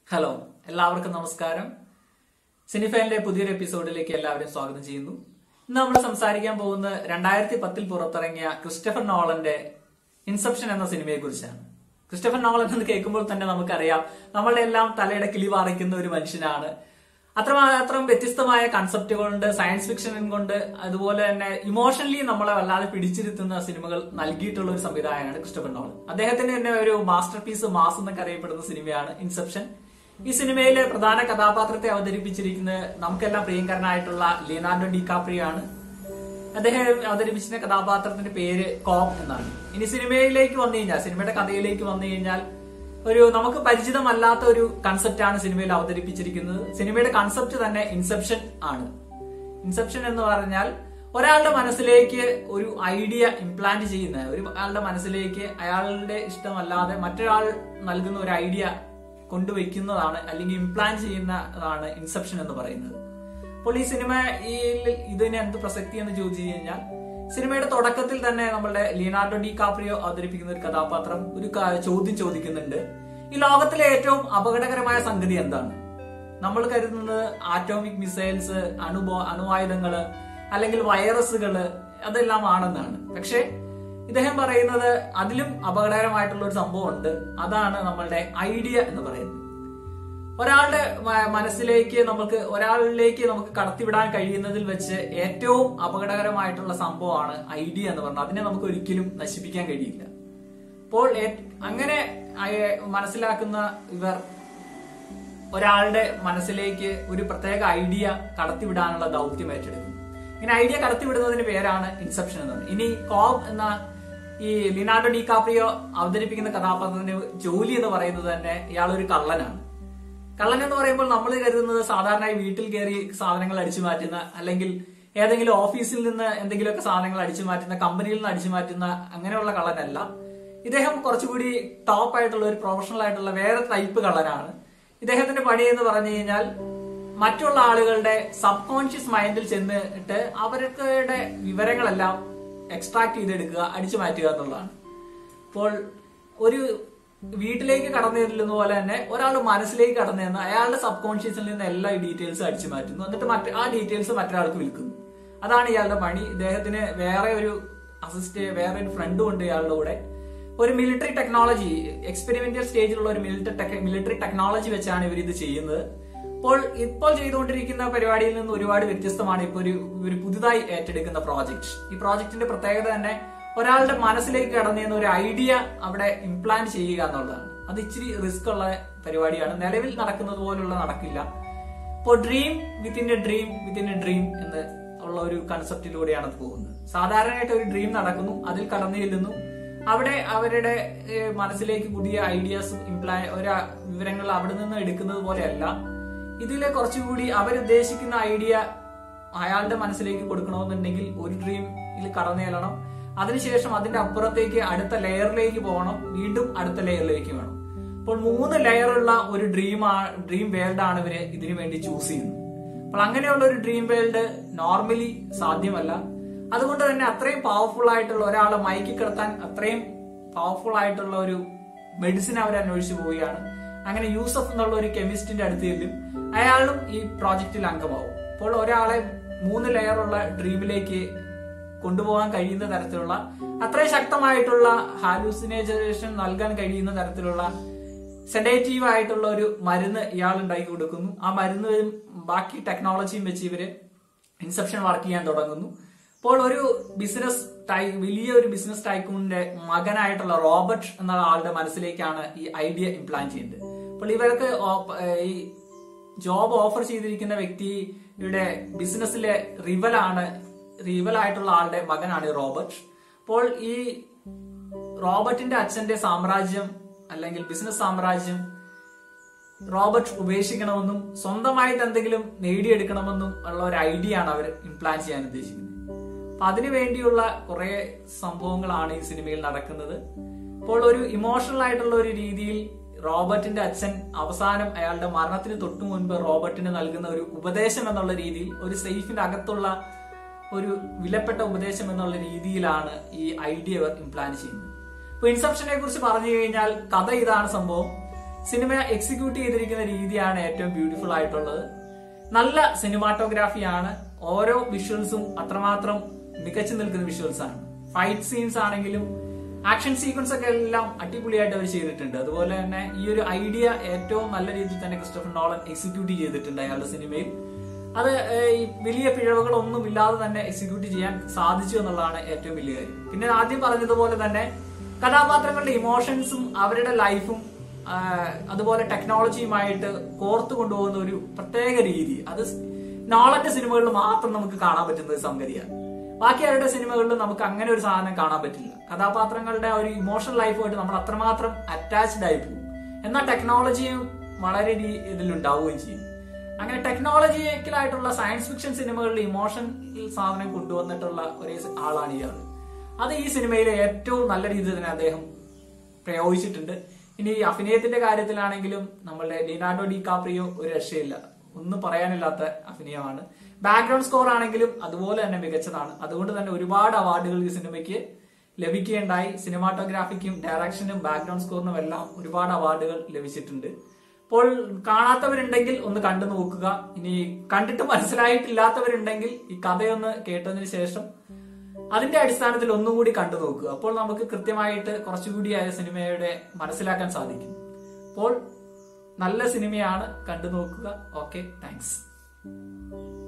hello എല്ലാവർക്കും നമസ്കാരം സിനിഫൈലിന്റെ പുതിയൊരു എപ്പിസോഡിലേക്ക് എല്ലാവരും സ്വാഗതം ചെയ്യുന്നു ഇന്ന് നമ്മൾ സംസാരിക്കാൻ പോകുന്നത് രണ്ടായിരത്തി പത്തിൽ പുറത്തിറങ്ങിയ ക്രിസ്റ്റഫർ നോളന്റെ ഇൻസെപ്ഷൻ എന്ന സിനിമയെ കുറിച്ചാണ് ക്രിസ്റ്റഫർ നോളൻ എന്ന് കേൾക്കുമ്പോൾ തന്നെ നമുക്കറിയാം നമ്മളുടെ എല്ലാം തലയുടെ കിളി പാറിക്കുന്ന ഒരു മനുഷ്യനാണ് അത്രമാത്രം വ്യത്യസ്തമായ കൺസെപ്റ്റുകളുണ്ട് സയൻസ് ഫിക്ഷൻ കൊണ്ട് അതുപോലെ തന്നെ ഇമോഷണലി നമ്മളെ വല്ലാതെ പിടിച്ചിരുത്തുന്ന സിനിമകൾ നൽകിയിട്ടുള്ള ഒരു സംവിധായകനാണ് ക്രിസ്റ്റഫർ നോളൻ അദ്ദേഹത്തിന്റെ തന്നെ ഒരു മാസ്റ്റർ പീസ് മാസ് എന്നൊക്കെ അറിയപ്പെടുന്ന സിനിമയാണ് ഇൻസെപ്ഷൻ ഈ സിനിമയിലെ പ്രധാന കഥാപാത്രത്തെ അവതരിപ്പിച്ചിരിക്കുന്നത് നമുക്കെല്ലാം പ്രിയങ്കരനായിട്ടുള്ള ലിയനാർഡോ ഡികാപ്രിയോ ആണ് അദ്ദേഹം അവതരിപ്പിച്ചിരുന്ന കഥാപാത്രത്തിന്റെ പേര് കോം എന്നാണ് ഇനി സിനിമയിലേക്ക് വന്നു കഴിഞ്ഞാൽ സിനിമയുടെ കഥയിലേക്ക് വന്നു കഴിഞ്ഞാൽ ഒരു നമുക്ക് പരിചിതമല്ലാത്ത ഒരു കൺസെപ്റ്റ് ആണ് സിനിമയിൽ അവതരിപ്പിച്ചിരിക്കുന്നത് സിനിമയുടെ കൺസെപ്റ്റ് തന്നെ ഇൻസെപ്ഷൻ ആണ് ഇൻസെപ്ഷൻ എന്ന് പറഞ്ഞാൽ ഒരാളുടെ മനസ്സിലേക്ക് ഒരു ഐഡിയ ഇംപ്ലാന്റ് ചെയ്യുന്ന ഒരു ആളുടെ മനസ്സിലേക്ക് അയാളുടെ ഇഷ്ടമല്ലാതെ മറ്റൊരാൾ നൽകുന്ന ഒരു ഐഡിയ കൊണ്ടുവയ്ക്കുന്നതാണ് അല്ലെങ്കിൽ ഇംപ്ലാന്റ് ചെയ്യുന്നതാണ് ഇൻസെപ്ഷൻ എന്ന് പറയുന്നത് അപ്പോൾ ഈ സിനിമയിൽ ഇതിന് എന്ത് പ്രസക്തി എന്ന് ചോദിച്ചു കഴിഞ്ഞാൽ സിനിമയുടെ തുടക്കത്തിൽ തന്നെ നമ്മളുടെ ലിയനാർഡോ ഡി കാപ്രിയോ അവതരിപ്പിക്കുന്ന ഒരു കഥാപാത്രം ഒരു ക- ചോദ്യം ചോദിക്കുന്നുണ്ട് ഈ ലോകത്തിലെ ഏറ്റവും അപകടകരമായ സംഗതി എന്താണ് നമ്മൾ കരുതുന്നത് ആറ്റോമിക് മിസൈൽസ് അണുബോ അണുവായുധങ്ങള് അല്ലെങ്കിൽ വൈറസുകള് അതെല്ലാം ആണെന്നാണ് പക്ഷെ ഇദ്ദേഹം പറയുന്നത് അതിലും അപകടകരമായിട്ടുള്ള ഒരു സംഭവം ഉണ്ട് അതാണ് നമ്മളുടെ ഐഡിയ എന്ന് പറയുന്നത് ഒരാളുടെ മ- മനസ്സിലേക്ക് നമുക്ക് ഒരാളിലേക്ക് നമുക്ക് കടത്തിവിടാൻ കഴിയുന്നതിൽ വെച്ച് ഏറ്റവും അപകടകരമായിട്ടുള്ള സംഭവമാണ് ഐഡിയ എന്ന് പറഞ്ഞാൽ അതിനെ നമുക്ക് ഒരിക്കലും നശിപ്പിക്കാൻ കഴിയില്ല അപ്പോൾ ഏ- അങ്ങനെ അയ- മനസ്സിലാക്കുന്ന ഇവർ ഒരാളുടെ മനസ്സിലേക്ക് ഒരു പ്രത്യേക ഐഡിയ കടത്തിവിടാനുള്ള ദൗത്യം ഏറ്റെടുക്കും ഇങ്ങനെ ഐഡിയ കടത്തിവിടുന്നതിന് പേരാണ് ഇൻസെപ്ഷൻ എന്ന് പറയുന്നത് ഇനി കോം എന്ന ഈ ലിനാർഡോ ഡി കാപ്രിയോ അവതരിപ്പിക്കുന്ന കഥാപാത്രത്തിന്റെ ജോലി എന്ന് പറയുന്നത് തന്നെ ഇയാൾ ഒരു കള്ളനാണ് കള്ളൻ എന്ന് പറയുമ്പോൾ നമ്മൾ കരുതുന്നത് സാധാരണയായി വീട്ടിൽ കയറി സാധനങ്ങൾ അടിച്ചു മാറ്റുന്ന അല്ലെങ്കിൽ ഏതെങ്കിലും ഓഫീസിൽ നിന്ന് എന്തെങ്കിലുമൊക്കെ സാധനങ്ങൾ അടിച്ചു മാറ്റുന്ന കമ്പനിയിൽ നിന്ന് അടിച്ചു മാറ്റുന്ന അങ്ങനെയുള്ള കള്ളനല്ല ഇദ്ദേഹം കുറച്ചുകൂടി ടോപ്പ് ആയിട്ടുള്ള ഒരു പ്രൊഫഷണൽ ആയിട്ടുള്ള വേറെ ടൈപ്പ് കള്ളനാണ് ഇദ്ദേഹത്തിന്റെ പണി എന്ന് പറഞ്ഞു കഴിഞ്ഞാൽ മറ്റുള്ള ആളുകളുടെ സബ് കോൺഷ്യസ് മൈൻഡിൽ ചെന്നിട്ട് അവരുടെ വിവരങ്ങളെല്ലാം എക്സ്ട്രാക്ട് ചെയ്തെടുക്കുക അടിച്ചു മാറ്റുക എന്നുള്ളതാണ് അപ്പോൾ ഒരു വീട്ടിലേക്ക് കടന്നു ചെല്ലുന്ന പോലെ തന്നെ ഒരാൾ മനസ്സിലേക്ക് കടന്നു ചെന്ന് അയാളുടെ സബ് കോൺഷ്യസിൽ നിന്ന് എല്ലാ ഡീറ്റെയിൽസ് അടിച്ചു മാറ്റുന്നു എന്നിട്ട് മറ്റ് ആ ഡീറ്റെയിൽസ് മറ്റൊരാൾക്ക് വിൽക്കുന്നു അതാണ് ഇയാളുടെ പണി ഇദ്ദേഹത്തിന് വേറെ ഒരു അസിസ്റ്റ് വേറെ ഒരു ഫ്രണ്ടും ഉണ്ട് ഇയാളുടെ കൂടെ ഒരു മിലിറ്ററി ടെക്നോളജി എക്സ്പെരിമെന്റൽ സ്റ്റേജിലുള്ള ഒരു മിലിറ്ററി മിലിറ്ററി ടെക്നോളജി വെച്ചാണ് ഇവർ ഇത് ചെയ്യുന്നത് അപ്പോൾ ഇപ്പോൾ ചെയ്തുകൊണ്ടിരിക്കുന്ന പരിപാടിയിൽ നിന്ന് ഒരുപാട് വ്യത്യസ്തമാണ് ഇപ്പോൾ ഒരു ഒരു പുതുതായി ഏറ്റെടുക്കുന്ന പ്രോജക്റ്റ് ഈ പ്രോജക്റ്റിന്റെ പ്രത്യേകത തന്നെ ഒരാളുടെ മനസ്സിലേക്ക് കടന്നു ചെന്ന ഒരു ഐഡിയ അവിടെ ഇംപ്ലാന്റ് ചെയ്യുക എന്നുള്ളതാണ് അത് ഇച്ചിരി റിസ്ക് ഉള്ള പരിപാടിയാണ് നിലവിൽ നടക്കുന്നത് പോലുള്ള നടക്കില്ല ഇപ്പോൾ dream within a dream within a dream എന്ന് ഉള്ള ഒരു കൺസെപ്റ്റിലൂടെയാണ് അത് പോകുന്നത് സാധാരണയായിട്ട് ഒരു ഡ്രീം നടക്കുന്നു അതിൽ കടന്നു ചെല്ലുന്നു അവിടെ അവരുടെ ഏഹ്, മനസ്സിലേക്ക് പുതിയ ഐഡിയാസും ഇംപ്ലാ ഒരു വിവരങ്ങൾ അവിടെ നിന്ന് എടുക്കുന്നത് പോലെയല്ല ഇതിലെ കുറച്ചുകൂടി അവരുദ്ദേശിക്കുന്ന ഐഡിയ അയാളുടെ മനസ്സിലേക്ക് കൊടുക്കണമെന്നുണ്ടെങ്കിൽ ഒരു ഡ്രീമിൽ കടന്നു ചെല്ലണം അതിനുശേഷം അതിന്റെ അപ്പുറത്തേക്ക് അടുത്ത ലെയറിലേക്ക് പോകണം വീണ്ടും അടുത്ത ലെയറിലേക്ക് വേണം അപ്പോൾ മൂന്ന് ലെയറുള്ള ഒരു ഡ്രീം ഡ്രീം വേൾഡ് ആണ് ഇവര് ഇതിനു വേണ്ടി ചൂസ് ചെയ്യുന്നത് അപ്പോൾ അങ്ങനെയുള്ള ഒരു ഡ്രീം വേൾഡ് നോർമലി സാധ്യമല്ല അതുകൊണ്ട് തന്നെ അത്രയും പവർഫുൾ ആയിട്ടുള്ള ഒരാളെ മയക്കി കിടത്താൻ അത്രയും പവർഫുൾ ആയിട്ടുള്ള ഒരു മെഡിസിൻ അവർ അന്വേഷിച്ചു പോവുകയാണ് അങ്ങനെ യൂസഫ് എന്നുള്ള ഒരു കെമിസ്റ്റിന്റെ അടുത്ത് ചെല്ലും അയാളും ഈ പ്രോജക്റ്റിൽ അംഗമാവും അപ്പോൾ ഒരാളെ മൂന്ന് ലെയറുള്ള ഡ്രീമിലേക്ക് കൊണ്ടുപോകാൻ കഴിയുന്ന തരത്തിലുള്ള അത്രയും ശക്തമായിട്ടുള്ള ഹാലൂസിനേഷൻ നൽകാൻ കഴിയുന്ന തരത്തിലുള്ള സെഡേറ്റീവ് ആയിട്ടുള്ള ഒരു മരുന്ന് ഇയാൾ ഉണ്ടാക്കി കൊടുക്കുന്നു ആ മരുന്നും ബാക്കി ടെക്നോളജിയും വെച്ച് ഇവര് ഇൻസെപ്ഷൻ വർക്ക് ചെയ്യാൻ തുടങ്ങുന്നു അപ്പോൾ ഒരു ബിസിനസ് ടൈ വലിയ ഒരു ബിസിനസ് ടൈക്കൂണിന്റെ മകനായിട്ടുള്ള റോബർട്ട് എന്ന ആളുടെ മനസ്സിലേക്കാണ് ഈ ഐഡിയ ഇംപ്ലാന്റ് ചെയ്യുന്നത് അപ്പോൾ ഇവർക്ക് ഓപ്പ- ഏഹ് ഈ ജോബ് ഓഫർ ചെയ്തിരിക്കുന്ന വ്യക്തിയുടെ ബിസിനസ്സിലെ റിവലാണ് റിവൽ ആയിട്ടുള്ള ആളുടെ മകനാണ് ഈ റോബർട്ട് അപ്പോൾ ഈ റോബർട്ടിന്റെ അച്ഛന്റെ സാമ്രാജ്യം അല്ലെങ്കിൽ ബിസിനസ് സാമ്രാജ്യം റോബർട്ട് ഉപേക്ഷിക്കണമെന്നും സ്വന്തമായിട്ട് എന്തെങ്കിലും നേടിയെടുക്കണമെന്നും ഉള്ള ഒരു ഐഡിയ ആണ് അവർ ഇംപ്ലാന്റ് ചെയ്യാൻ ഉദ്ദേശിക്കുന്നത് അപ്പൊ അതിനു വേണ്ടിയുള്ള കുറെ സംഭവങ്ങളാണ് ഈ സിനിമയിൽ നടക്കുന്നത് അപ്പോൾ ഒരു ഇമോഷണൽ ആയിട്ടുള്ള ഒരു രീതിയിൽ റോബർട്ടിന്റെ അച്ഛൻ അവസാനം അയാളുടെ മരണത്തിന് തൊട്ടു മുൻപ് റോബർട്ടിന് നൽകുന്ന ഒരു ഉപദേശം എന്നുള്ള രീതിയിൽ ഒരു സേഫിന്റെ അകത്തുള്ള ഒരു വിലപ്പെട്ട ഉപദേശം എന്നുള്ള രീതിയിലാണ് ഈ ഐഡിയ ഇംപ്ലാന്റ് ചെയ്യുന്നത് ഇപ്പൊ ഇൻസെപ്ഷനെ കുറിച്ച് പറഞ്ഞു കഴിഞ്ഞാൽ കഥ ഇതാണ് സംഭവം സിനിമ എക്സിക്യൂട്ട് ചെയ്തിരിക്കുന്ന രീതിയാണ് ഏറ്റവും ബ്യൂട്ടിഫുൾ ആയിട്ടുള്ളത് നല്ല സിനിമാറ്റോഗ്രാഫിയാണ് ഓരോ വിഷ്വൽസും അത്രമാത്രം മികച്ചു നിൽക്കുന്ന വിഷ്വൽസ് ആണ് ഫൈറ്റ് സീൻസ് ആണെങ്കിലും ആക്ഷൻ സീക്വൻസ് ഒക്കെ എല്ലാം അടിപൊളിയായിട്ട് അവർ ചെയ്തിട്ടുണ്ട് അതുപോലെ തന്നെ ഈ ഒരു ഐഡിയ ഏറ്റവും നല്ല രീതിയിൽ തന്നെ ക്രിസ്റ്റഫർ നോളൻ എക്സിക്യൂട്ട് ചെയ്തിട്ടുണ്ട് അയാളുടെ സിനിമയിൽ അത് ഏഹ്, ഈ വലിയ പിഴവുകളൊന്നും ഇല്ലാതെ തന്നെ എക്സിക്യൂട്ട് ചെയ്യാൻ സാധിച്ചു എന്നുള്ളതാണ് ഏറ്റവും വലിയ കാര്യം പിന്നെ ആദ്യം പറഞ്ഞതുപോലെ തന്നെ കഥാപാത്രങ്ങളുടെ ഇമോഷൻസും അവരുടെ ലൈഫും അതുപോലെ ടെക്നോളജിയുമായിട്ട് കോർത്തു കൊണ്ടുപോകുന്ന ഒരു പ്രത്യേക രീതി അത് നോളന്റെ സിനിമകളിൽ മാത്രം നമുക്ക് കാണാൻ പറ്റുന്ന ഒരു സംഗതിയാണ് ബാക്കി ആരുടെ സിനിമകളിലും നമുക്ക് അങ്ങനെ ഒരു സാധനം കാണാൻ പറ്റില്ല കഥാപാത്രങ്ങളുടെ ആ ഒരു ഇമോഷണൽ ലൈഫുമായിട്ട് നമ്മൾ അത്രമാത്രം അറ്റാച്ച്ഡ് ആയി പോകും എന്നാൽ ടെക്നോളജിയും വളരെ രീ- ഇതിലുണ്ടാവുകയും ചെയ്യും അങ്ങനെ ടെക്നോളജിക്കലായിട്ടുള്ള സയൻസ് ഫിക്ഷൻ സിനിമകളിൽ ഇമോഷൻ സാധനം കൊണ്ടുവന്നിട്ടുള്ള ഒരു ആളാണ് ഇയാൾ അത് ഈ സിനിമയിലെ ഏറ്റവും നല്ല രീതിയിൽ തന്നെ അദ്ദേഹം പ്രയോഗിച്ചിട്ടുണ്ട് ഇനി ഈ അഭിനയത്തിന്റെ കാര്യത്തിലാണെങ്കിലും നമ്മളുടെ ലിനാർഡോ ഡി കാപ്രിയോ ഒരു രക്ഷയില്ല ഒന്നും പറയാനില്ലാത്ത അഭിനയമാണ് ബാക്ക്ഗ്രൗണ്ട് സ്കോർ ആണെങ്കിലും അതുപോലെ തന്നെ മികച്ചതാണ് അതുകൊണ്ട് തന്നെ ഒരുപാട് അവാർഡുകൾ ഈ സിനിമയ്ക്ക് ലഭിക്കുകയുണ്ടായി സിനിമാറ്റോഗ്രാഫിക്കും ഡയറക്ഷനും ബാക്ക്ഗ്രൗണ്ട് സ്കോറിനും എല്ലാം ഒരുപാട് അവാർഡുകൾ ലഭിച്ചിട്ടുണ്ട് അപ്പോൾ കാണാത്തവരുണ്ടെങ്കിൽ ഒന്ന് കണ്ടു നോക്കുക ഇനി കണ്ടിട്ട് മനസ്സിലായിട്ടില്ലാത്തവരുണ്ടെങ്കിൽ ഈ കഥയൊന്ന് കേട്ടതിന് ശേഷം അതിന്റെ അടിസ്ഥാനത്തിൽ ഒന്നുകൂടി കണ്ടു നോക്കുക അപ്പോൾ നമുക്ക് കൃത്യമായിട്ട് കുറച്ചുകൂടി ആ സിനിമയുടെ മനസ്സിലാക്കാൻ സാധിക്കും അപ്പോൾ നല്ല സിനിമയാണ് കണ്ടു നോക്കുക ഓക്കെ താങ്ക്സ്